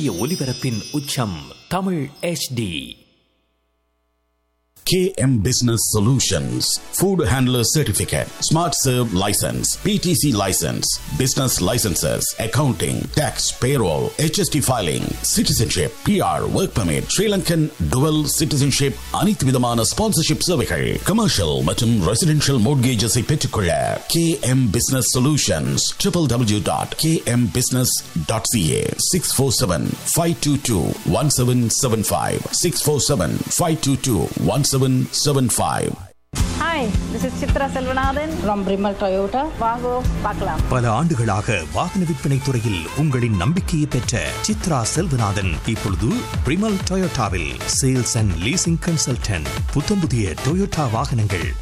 சூரிய ஒளிபரப்பின் உச்சம் Tamil HD KM Business Solutions Food Handler Certificate Smart Serve License PTC License Business Licenses Accounting Tax Payroll HST Filing Citizenship PR Work Permit Sri Lankan Dual Citizenship அனைத்து விதமான sponsorship சேவைகள் commercial மற்றும் residential mortgages பெற்றுக்கொள்ள KM Business Solutions www.kmbusiness.ca 647-522-1775 647-522-1775 hi this is Chitra Selvanathan from Primal Toyota வாங்கோ பார்க்கலாம் பல ஆண்டுகளாக வாகன விற்பனை துறையில் உங்களின் நம்பிக்கையை பெற்ற சித்ரா செல்வநாதன் இப்பொழுது பிரிமல் டொயோட்டாவில் சேல்ஸ் அண்ட் லீசிங் கன்சல்டன்ட் புத்தம் புதிய டொயோட்டா வாகனங்கள்